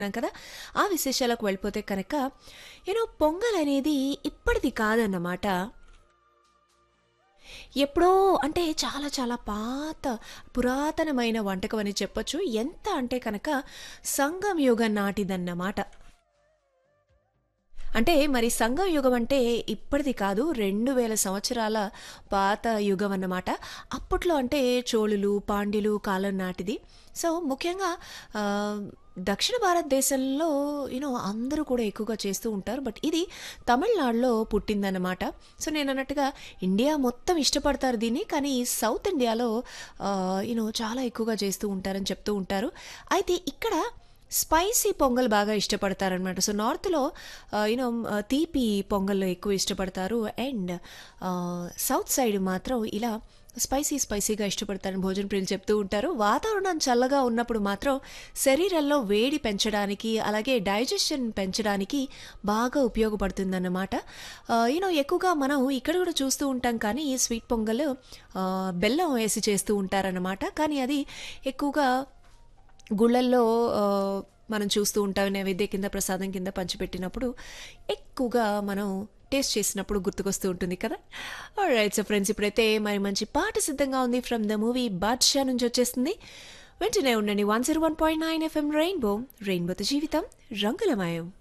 అనుకున్నాం కదా ఆ విశేషాలకు వెళ్ళిపోతే కనుక యూనో పొంగల్ అనేది ఇప్పటిది కాదన్నమాట ఎప్పుడో అంటే చాలా చాలా పాత పురాతనమైన వంటకం అని చెప్పొచ్చు ఎంత అంటే కనుక సంగం యుగం నాటిదన్నమాట అంటే మరి సంగం యుగం అంటే ఇప్పటిది కాదు రెండు వేల సంవత్సరాల పాత యుగం అన్నమాట అప్పట్లో అంటే చోళులు పాండ్యులు కాలం నాటిది సో ముఖ్యంగా ఆ, దక్షిణ భారతదేశంలో యూనో అందరూ కూడా ఎక్కువగా చేస్తూ ఉంటారు బట్ ఇది తమిళనాడులో పుట్టిందన్నమాట సో నేను అన్నట్టుగా ఇండియా మొత్తం ఇష్టపడతారు దీన్ని కానీ సౌత్ ఇండియాలో యూనో చాలా ఎక్కువగా చేస్తూ ఉంటారని చెప్తూ ఉంటారు అయితే ఇక్కడ స్పైసీ పొంగల్ బాగా ఇష్టపడతారనమాట సో నార్త్లో యూనో తీపి పొంగల్ ఎక్కువ ఇష్టపడతారు అండ్ సౌత్ సైడ్ మాత్రం ఇలా స్పైసీ స్పైసీగా ఇష్టపడతారని భోజన ప్రియులు చెప్తూ ఉంటారు వాతావరణం చల్లగా ఉన్నప్పుడు మాత్రం శరీరంలో వేడి పెంచడానికి అలాగే డైజెషన్ పెంచడానికి బాగా ఉపయోగపడుతుందన్నమాట యూనో ఎక్కువగా మనం ఇక్కడ కూడా చూస్తూ ఉంటాం కానీ ఈ స్వీట్ పొంగల్ ఆ, బెల్లం వేసి చేస్తూ ఉంటారన్నమాట కానీ అది ఎక్కువగా గుళ్ళల్లో ఆ, మనం చూస్తూ ఉంటాం నైవేద్య కింద ప్రసాదం కింద పంచిపెట్టినప్పుడు ఎక్కువగా మనం టేస్ట్ చేసినప్పుడు గుర్తుకొస్తూ ఉంటుంది కదా రైట్ సో ఫ్రెండ్స్ ఇప్పుడైతే మరి మంచి పాట సిద్ధంగా ఉంది ఫ్రమ్ ద మూవీ బాద్షా నుంచి వచ్చేస్తుంది వెంటనే ఉండండి one zero one point nine FM rainbow రెయిన్బోతో జీవితం రంగులమయం